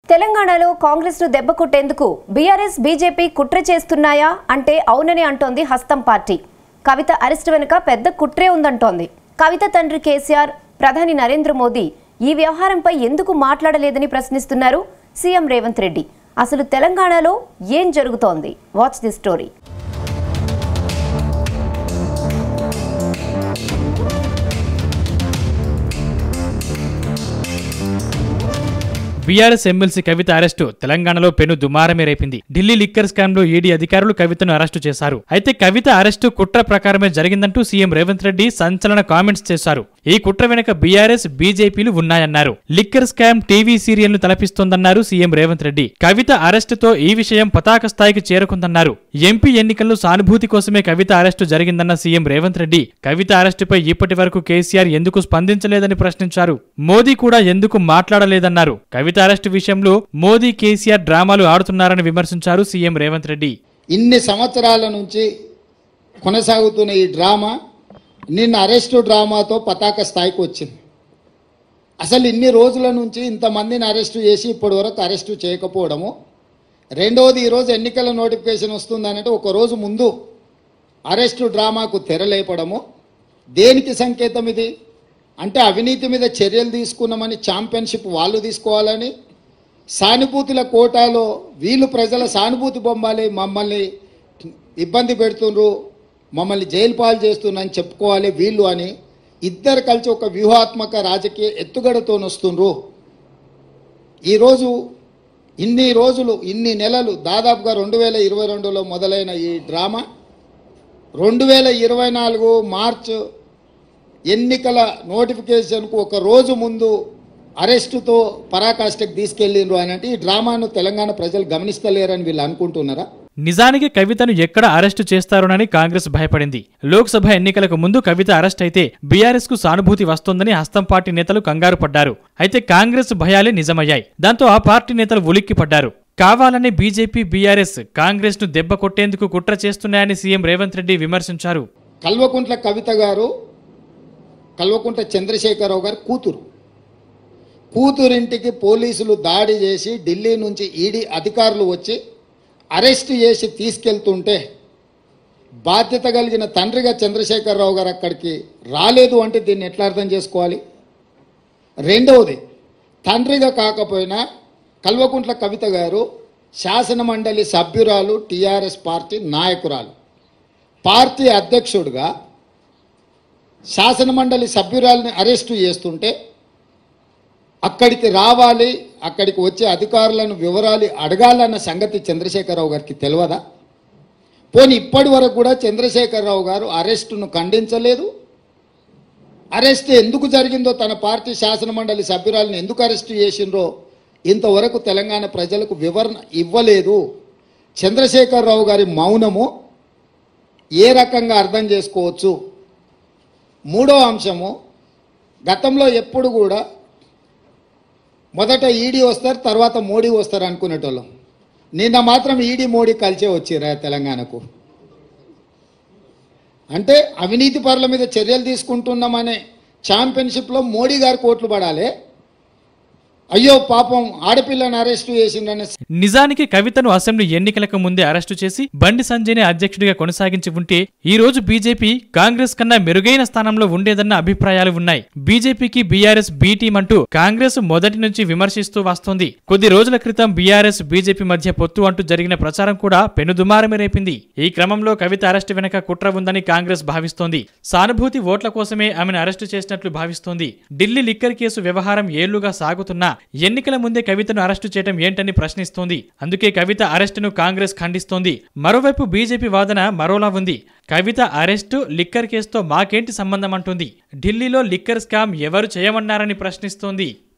తెలంగాణలో కాంగ్రెస్ ను దెబ్బకొట్టేందుకు BRS BJP కుట్ర చేస్తున్నాయా అంటే అవునని అంటోంది హస్తం పార్టీ కవిత అరెస్టు వెనుక పెద్ద కుట్రే ఉందంటోంది కవిత తండ్రి కేసీఆర్ ప్రధాని నరేంద్ర మోదీ ఈ వ్యవహారంపై ఎందుకు మాట్లాడలేదని ప్రశ్నిస్తున్నారు సీఎం రేవంత్ రెడ్డి అసలు తెలంగాణలో ఏం జరుగుతోంది watch the story BRS MLC Kavitha arrest తెలంగాణలో పెను దుమారమే రేపింది ఢిల్లీ లిక్కర్ స్కామ్ లో ఈడీ అధికారులు కవితను అరెస్టు చేశారు అయితే కవిత అరెస్టు కుట్ర ప్రకారమే జరిగిందంటూ సీఎం రేవంత్ రెడ్డి సంచలన కామెంట్స్ చేశారు ఈ కుట్ర వెనుక బీఆర్ఎస్ బీజేపీలు ఉన్నాయన్నారు లిక్కర్ స్కామ్ టీవీ సీరియల్ ను తలపిస్తోందన్నారు సీఎం రేవంత్ రెడ్డి కవిత అరెస్టుతో ఈ విషయం పతాక స్థాయికి చేరుకుందన్నారు ఎంపీ ఎన్నికల్లో సానుభూతి కోసమే కవిత అరెస్టు జరిగిందన్న సీఎం రేవంత్ రెడ్డి కవిత అరెస్టుపై ఇప్పటి వరకు కేసీఆర్ ఎందుకు స్పందించలేదని ప్రశ్నించారు మోదీ కూడా ఎందుకు మాట్లాడలేదన్నారు కవిత అరెస్టు విషయంలో మోదీ కేసీఆర్ డ్రామాలు ఆడుతున్నారని విమర్శించారు సీఎం రేవంత్ రెడ్డి ఇన్ని సంవత్సరాల నుంచి కొనసాగుతున్న ఈ డ్రామా నిన్న అరెస్టు డ్రామాతో పతాక స్థాయికి వచ్చింది అసలు ఇన్ని రోజుల నుంచి ఇంతమందిని అరెస్టు చేసి ఇప్పటి వరకు అరెస్టు చేయకపోవడము రెండవది ఈరోజు ఎన్నికల నోటిఫికేషన్ వస్తుందనంటే ఒక రోజు ముందు అరెస్టు డ్రామాకు తెరలేపడము దేనికి సంకేతం ఇది అంటే అవినీతి మీద చర్యలు తీసుకున్నామని ఛాంపియన్షిప్ వాళ్ళు తీసుకోవాలని సానుభూతుల కోటాలో వీళ్ళు ప్రజల సానుభూతి బొమ్మాలి మమ్మల్ని ఇబ్బంది పెడుతుండ్రు మమ్మల్ని జైలు పాలు చేస్తున్నారని చెప్పుకోవాలి వీళ్ళు అని ఇద్దరు కలిసి ఒక వ్యూహాత్మక రాజకీయ ఎత్తుగడతో వస్తుండ్రు ఈరోజు ఇన్ని రోజులు ఇన్ని నెలలు దాదాపుగా రెండు వేల ఇరవై రెండులో మొదలైన ఈ డ్రామా రెండు వేల ఇరవై నాలుగు మార్చ్ ఎన్నికల నోటిఫికేషన్కు ఒక రోజు ముందు అరెస్టుతో పరాకాష్ఠకు తీసుకెళ్ళిండ్రు అని అంటే ఈ డ్రామాను తెలంగాణ ప్రజలు గమనిస్తలేరని వీళ్ళు అనుకుంటున్నారా నిజానికి కవితను ఎక్కడ అరెస్టు చేస్తారోనని కాంగ్రెస్ భయపడింది లోక్సభ ఎన్నికలకు ముందు కవిత అరెస్ట్ అయితే బీఆర్ఎస్ కు సానుభూతి వస్తోందని హస్తం పార్టీ నేతలు కంగారు పడ్డారు అయితే కాంగ్రెస్ భయాలే నిజమయ్యాయి దాంతో ఆ పార్టీ నేతలు ఉలిక్కి పడ్డారు కావాలని బీజేపీ బీఆర్ఎస్ కాంగ్రెస్ ను దెబ్బ కొట్టేందుకు కుట్ర చేస్తున్నాయని సీఎం రేవంత్ రెడ్డి విమర్శించారు కల్వకుంట్ల కవిత గారు కల్వకుంట్ల చంద్రశేఖరరావు గారు కూతురు కూతురింటికి పోలీసులు దాడి చేసి ఢిల్లీ నుంచి ఈడీ అధికారులు వచ్చి అరెస్ట్ చేసి తీసుకెళ్తుంటే బాధ్యత కలిగిన తండ్రిగా చంద్రశేఖరరావు గారు అక్కడికి రాలేదు అంటే దీన్ని ఎట్లా అర్థం చేసుకోవాలి రెండవది తండ్రిగా కాకపోయినా కల్వకుంట్ల కవిత గారు శాసన మండలి సభ్యురాలు టీఆర్ఎస్ పార్టీ నాయకురాలు పార్టీ అధ్యక్షుడిగా శాసన మండలి సభ్యురాలని అరెస్టు చేస్తుంటే అక్కడికి రావాలి అక్కడికి వచ్చే అధికారులను వివరాలు అడగాలన్న సంగతి చంద్రశేఖరరావు గారికి తెలియదా పోనీ ఇప్పటి వరకు కూడా చంద్రశేఖరరావు గారు అరెస్టును ఖండించలేదు అరెస్ట్ ఎందుకు జరిగిందో తన పార్టీ శాసన మండలి సభ్యురాలను ఎందుకు అరెస్టు చేసిండ్రో ఇంతవరకు తెలంగాణ ప్రజలకు వివరణ ఇవ్వలేదు చంద్రశేఖరరావు గారి మౌనము ఏ రకంగా అర్థం చేసుకోవచ్చు మూడో అంశము గతంలో ఎప్పుడు కూడా మొదట ఈడీ వస్తారు తర్వాత మోడీ వస్తారు అనుకునేటోళ్ళం నిన్న మాత్రం ఈడీ మోడీ కలిసే వచ్చిరా తెలంగాణకు అంటే అవినీతి పరుల మీద చర్యలు తీసుకుంటున్నామనే ఛాంపియన్షిప్లో మోడీ గారు కోట్లు పడాలి అయ్యో పాపం ఆడపిల్లని అరెస్టు చేసిండని నిజానికి కవితను అసెంబ్లీ ఎన్నికలకు ముందే అరెస్టు చేసి బండి సంజయ్ని అధ్యక్షుడిగా కొనసాగించి ఉంటే ఈ రోజు బీజేపీ కాంగ్రెస్ కన్నా మెరుగైన స్థానంలో ఉండేదన్న అభిప్రాయాలు ఉన్నాయి బీజేపీకి బీఆర్ఎస్ బీ టీం అంటూ కాంగ్రెస్ మొదటి నుంచి విమర్శిస్తూ వస్తోంది కొద్ది రోజుల క్రితం బీఆర్ఎస్ బీజేపీ మధ్య పొత్తు అంటూ జరిగిన ప్రచారం కూడా పెనుదుమారమే రేపింది ఈ క్రమంలో కవిత అరెస్టు వెనక కుట్ర ఉందని కాంగ్రెస్ భావిస్తోంది సానుభూతి ఓట్ల కోసమే ఆమెను అరెస్టు చేసినట్లు భావిస్తోంది ఢిల్లీ లిక్కర్ కేసు వ్యవహారం ఏళ్లుగా సాగుతున్నా ఎన్నికల ముందే కవితను అరెస్టు చేయడం ఏంటని ప్రశ్నిస్తోంది అందుకే కవిత అరెస్టును కాంగ్రెస్ ఖండిస్తోంది మరోవైపు బీజేపీ వాదన మరోలా ఉంది కవిత అరెస్టు లిక్కర్ కేసుతో మాకేంటి సంబంధం అంటుంది ఢిల్లీలో లిక్కర్ స్కామ్ ఎవరు చేయమన్నారని ప్రశ్నిస్తోంది